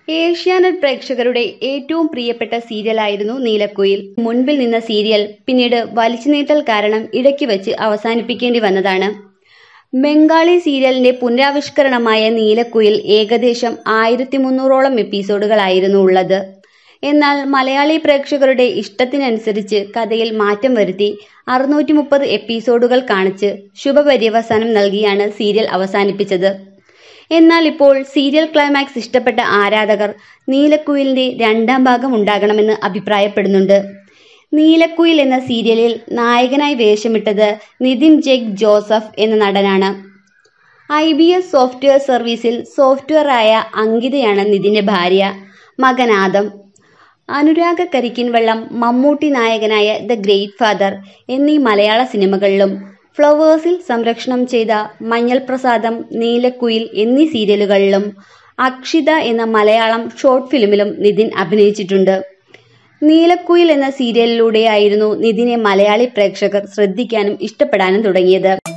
ഏഷ്യാനെറ്റ് പ്രേക്ഷകരുടെ ഏറ്റവും പ്രിയപ്പെട്ട സീരിയലായിരുന്നു നീലക്കുയിൽ മുൻപിൽ നിന്ന സീരിയൽ പിന്നീട് വലിച്ചുനീട്ടൽ കാരണം ഇടയ്ക്ക് വെച്ച് അവസാനിപ്പിക്കേണ്ടി വന്നതാണ് ബംഗാളി സീരിയലിന്റെ പുനരാവിഷ്കരണമായ നീലക്കുയിൽ ഏകദേശം ആയിരത്തി മുന്നൂറോളം എപ്പിസോഡുകളായിരുന്നു ഉള്ളത് എന്നാൽ മലയാളി പ്രേക്ഷകരുടെ ഇഷ്ടത്തിനനുസരിച്ച് കഥയിൽ മാറ്റം വരുത്തി അറുന്നൂറ്റി മുപ്പത് എപ്പിസോഡുകൾ കാണിച്ച് ശുഭപര്യവസാനം നൽകിയാണ് സീരിയൽ അവസാനിപ്പിച്ചത് എന്നാൽ ഇപ്പോൾ സീരിയൽ ക്ലൈമാക്സ് ഇഷ്ടപ്പെട്ട ആരാധകർ നീലക്കുയിലിന്റെ രണ്ടാം ഭാഗം ഉണ്ടാകണമെന്ന് അഭിപ്രായപ്പെടുന്നുണ്ട് നീലക്കുയിൽ എന്ന സീരിയലിൽ നായകനായി വേഷമിട്ടത് നിതിൻ ജെഗ് ജോസഫ് എന്ന നടനാണ് ഐ ബി എസ് സോഫ്റ്റ്വെയർ സർവീസിൽ സോഫ്റ്റ്വെയറായ അങ്കിതയാണ് നിതിന്റെ ഭാര്യ മകൻ ആദം അനുരാഗ കരിക്കിൻവെള്ളം മമ്മൂട്ടി നായകനായ ദ ഗ്രേറ്റ് ഫാദർ എന്നീ മലയാള സിനിമകളിലും ഫ്ലവേഴ്സിൽ സംരക്ഷണം ചെയ്ത മഞ്ഞൾ പ്രസാദം നീലക്കുയിൽ എന്നീ സീരിയലുകളിലും അക്ഷിത എന്ന മലയാളം ഷോർട്ട് ഫിലിമിലും നിതിൻ അഭിനയിച്ചിട്ടുണ്ട് നീലക്കുയിൽ എന്ന സീരിയലിലൂടെയായിരുന്നു നിതിനെ മലയാളി പ്രേക്ഷകർ ശ്രദ്ധിക്കാനും ഇഷ്ടപ്പെടാനും തുടങ്ങിയത്